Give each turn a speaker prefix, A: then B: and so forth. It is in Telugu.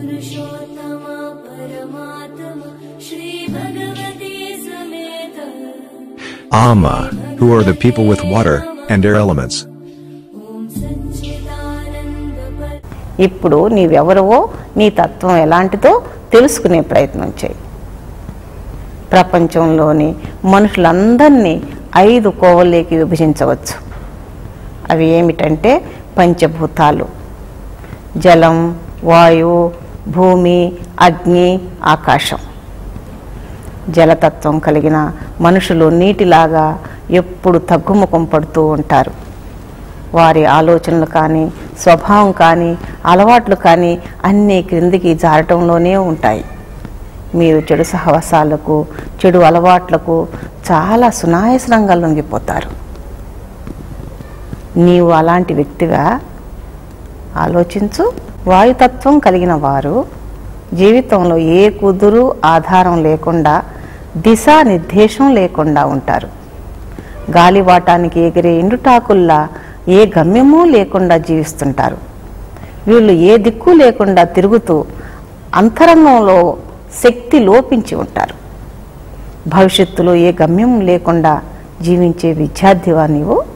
A: पुरुषोत्तमा परमात्मा श्रीभगवते समेत
B: Ama, who are the people with water and air elements.
A: ॐ सच्चिदानन्द
C: ఇప్పుడు నీవెవరవో నీ తత్వం ఎలాంటిదో తెలుసుకునే ప్రయత్నం చేయి ప్రపంచంలోని మనుషులందరినీ ఐదు కోవల్లోకి విభజించవచ్చు అవి ఏమిటంటే పంచభూతాలు జలం వాయువు భూమి అగ్ని ఆకాశం జలతత్వం కలిగిన మనుషులు నీటిలాగా ఎప్పుడు తగ్గుముఖం పడుతూ ఉంటారు వారి ఆలోచనలు కానీ స్వభావం కానీ అలవాట్లు కానీ అన్నీ క్రిందికి జారటంలోనే ఉంటాయి మీరు చెడు సహవాసాలకు చెడు అలవాట్లకు చాలా సునాయాసంగా లొంగిపోతారు నీవు అలాంటి వ్యక్తిగా ఆలోచించు వాయుతత్వం కలిగిన వారు జీవితంలో ఏ కుదురు ఆధారం లేకుండా దిశానిర్దేశం లేకుండా ఉంటారు గాలివాటానికి ఎగిరే ఎండుటాకుల్లా ఏ గమ్యమూ లేకుండా జీవిస్తుంటారు వీళ్ళు ఏ దిక్కు లేకుండా తిరుగుతూ అంతరంగంలో శక్తి లోపించి ఉంటారు భవిష్యత్తులో ఏ గమ్యం లేకుండా జీవించే విద్యార్థివా నీవు